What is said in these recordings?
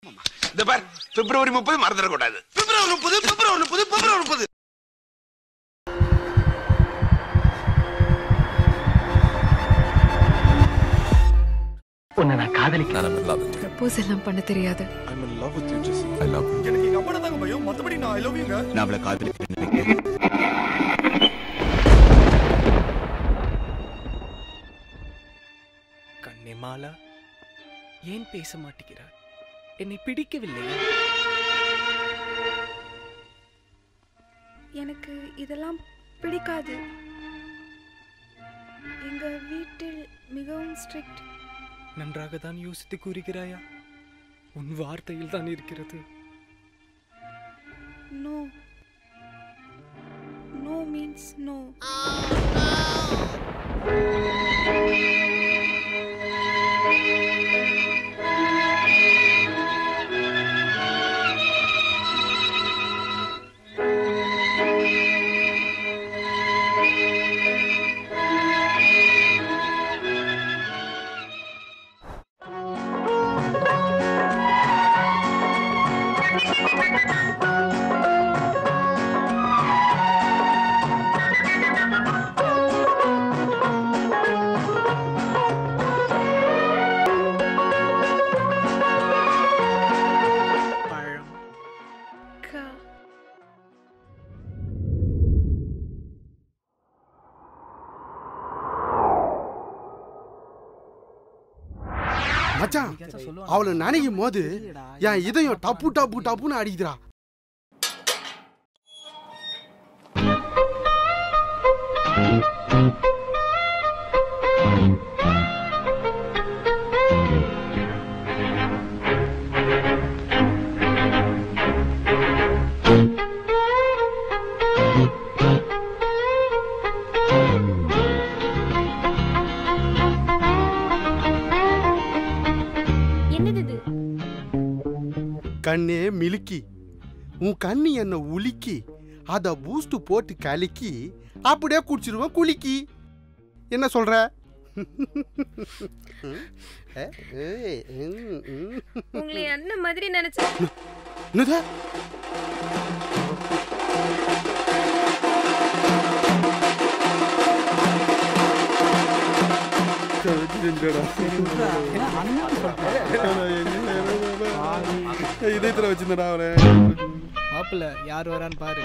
இந்த பார் பிப்ரவரி முப்பது மறந்துடக்கூடாது பிப்ரவரி முப்பது பிப்ரவரி முப்பது பிப்ரவரி முப்பது உன்னை நான் காதலிக்கிறேன் I'm in love with you. Propose எல்லாம் பண்ண தெரியாது I'm in love with you, Jesse. I love you. எனக்கு எங்க அப்பா தாங்க பயம் மத்தபடி நான் ஐ லவ் யூங்க நான் அவளை காதலிக்கிறேன் கண்ணே மாலா ஏன் பேச மாட்டேங்கிறாய் என்னை பிடிக்கவில்லையா எனக்கு இதெல்லாம் பிடிக்காது எங்க வீட்டில் மிகவும் ஸ்ட்ரிக்ட் நன்றாக தான் யோசித்து கூறுகிறாயா உன் வார்த்தையில் தான் இருக்கிறது நோ நோ மீன்ஸ் நோ பழம் க மச்சான் அவளை நினைக்கும் போது என் இதயம் டப்பு டப்பு டப்புன்னு அடிக்குதுடா என்னது இது கண்ணே மிலுக்கி உன் கண்ணு என்ன உலுக்கி அத பூஸ்ட் போட்டு கலக்கி அப்படியே குடிச்சிருவேன் குலுக்கி என்ன சொல்ற அஹ், ஏய், ம், ம். உங்களை என்ன மாதிரி நினைச்சேன் என்னது இதயத்துல வச்சிருந்தா அவனை மாப்பிள்ள யார் வரான்னு பாரு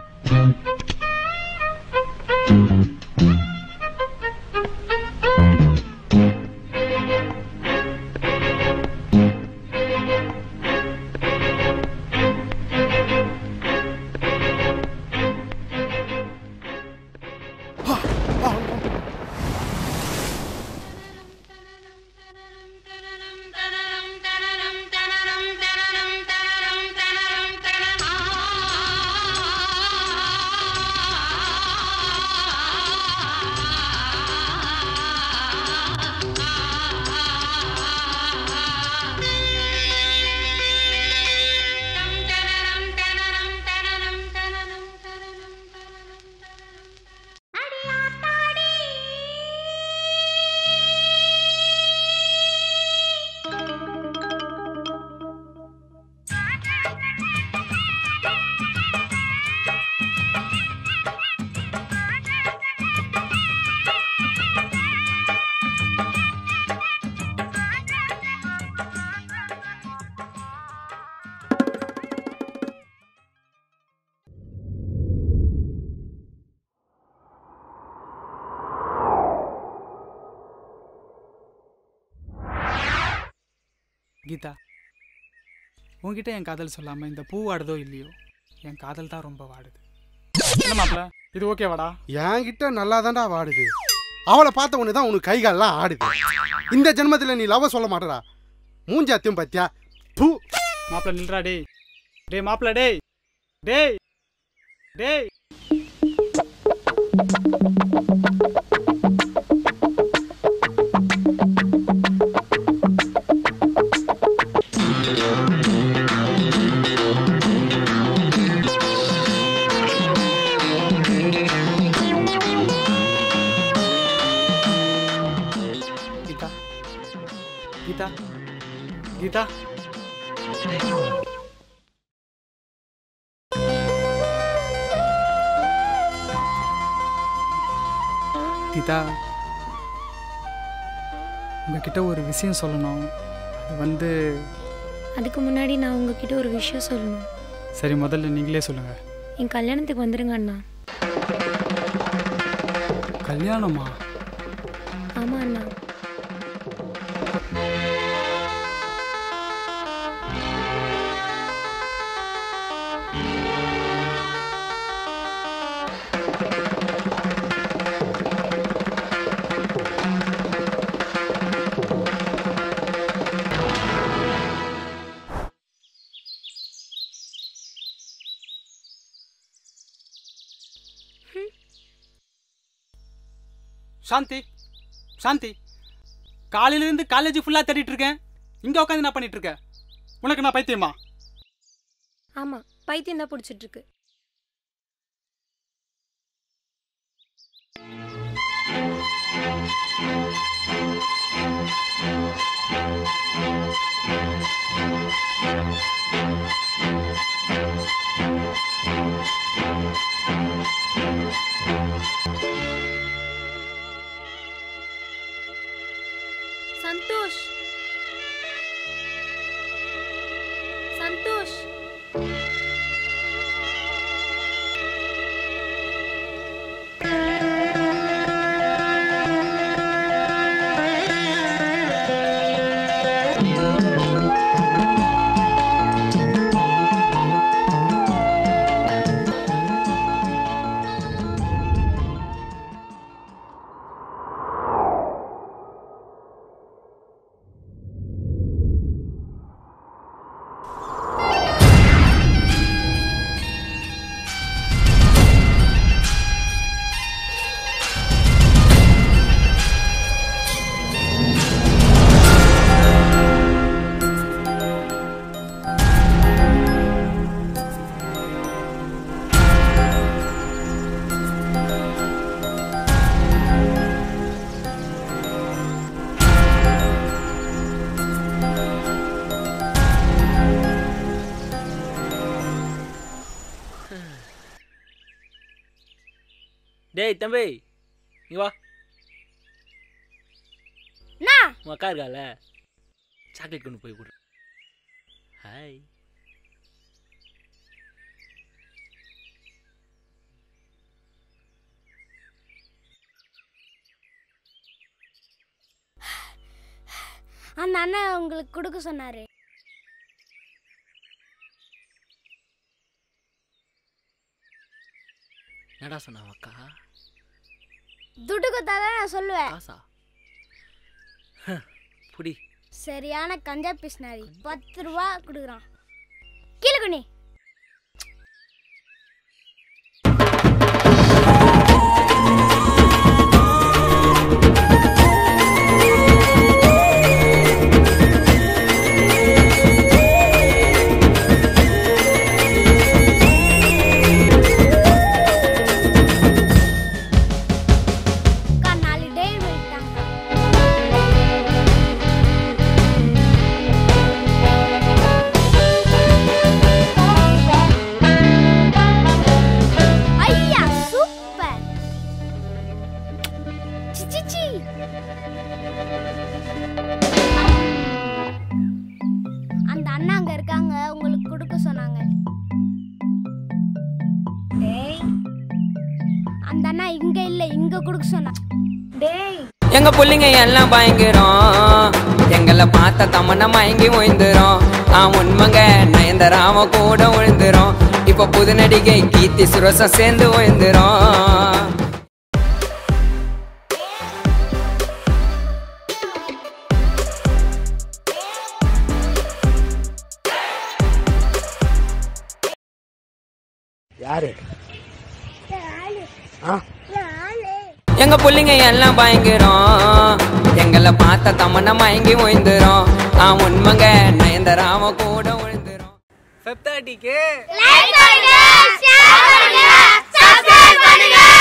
கீதா உன்கிட்ட என் காதல் சொல்லாம இந்த பூ வாடுதோ இல்லையோ என் காதல் தான் ரொம்ப வாடுது என்ன மாப்பிள்ள இது ஓகேவாடா என்கிட்ட நல்லா தான்டா வாடுது அவளை பார்த்த உடனே தான் உனக்கு கை கால்லாம் ஆடுது இந்த ஜென்மத்தில் நீ லவ் சொல்ல மாட்டடா மூஞ்சாத்தியும் பத்தியா பூ மாப்பிள்ள நில்றா டேய் டேய் மாப்பிள்ள டேய் டேய் டேய் கீதா கீதா கீதா கீதா உங்ககிட்ட ஒரு விஷயம் சொல்லணும் அது வந்து அதுக்கு முன்னாடி நான் உங்ககிட்ட ஒரு விஷயம் சொல்லணும் சரி முதல்ல நீங்களே சொல்லுங்க என் கல்யாணத்துக்கு வந்துருங்க அண்ணா கல்யாணமா ஆமா அண்ணா சாந்தி சாந்தி காலையிலேருந்து காலேஜ் ஃபுல்லாக தேடிட்டு இருக்கேன் இங்கே உட்காந்து என்ன பண்ணிட்டு இருக்க உனக்கு நான் பைத்தியமா ஆமா பைத்தியம் தான் பிடிச்சிட்டு இருக்கு சந்தோஷ் சந்தோஷ் டேய் தம்பி இங்க வா உன் அக்கா இருக்கால சாக்லேட் கொண்டு போய் கொடு ஹாய் அந்த அண்ணன் உங்களுக்கு கொடுக்க சொன்னாரு என்னடா சொன்னா உன் அக்கா துட்டு கொடுத்தாதான் நான் சொல்லுவேன் காசா புடி சரியான கஞ்சா பிஸ்னாரி பத்து ரூபா கொடுக்குறான் கீழே குனி அக்கா, நாலு டேய் போயிட்டாங்க ஐயா சூப்பர் சி, சி, சி. அந்த அண்ணா அங்க இருக்காங்க உங்களுக்கு கொடுக்க சொன்னாங்க அந்த அண்ணா இங்க இல்ல இங்க கொடுக்க சொன்னாங்க டேய் எங்க புள்ளைங்க எல்லாம் பயங்கரம் எங்களை பார்த்த தமன்னா மயங்கி ஓய்ந்துரும் நான் உண்மைங்க நயன்தராம கூட விழுந்துரும் இப்ப புது நடிகை கீர்த்தி சுரசம் சேர்ந்து ஓய்ந்துரும் யாரு எங்க புள்ளைங்க எல்லாம் பயங்கரம் எங்களை பார்த்த தமன்னா மயங்கி ஓய்ந்துரும் நான் உண்மைங்க நயன்தராம கூட விழுந்துரும் ஃபெப்தாட்டிக்கு லைக் பண்ணுங்க ஷேர் பண்ணுங்க சப்ஸ்கிரைப் பண்ணுங்க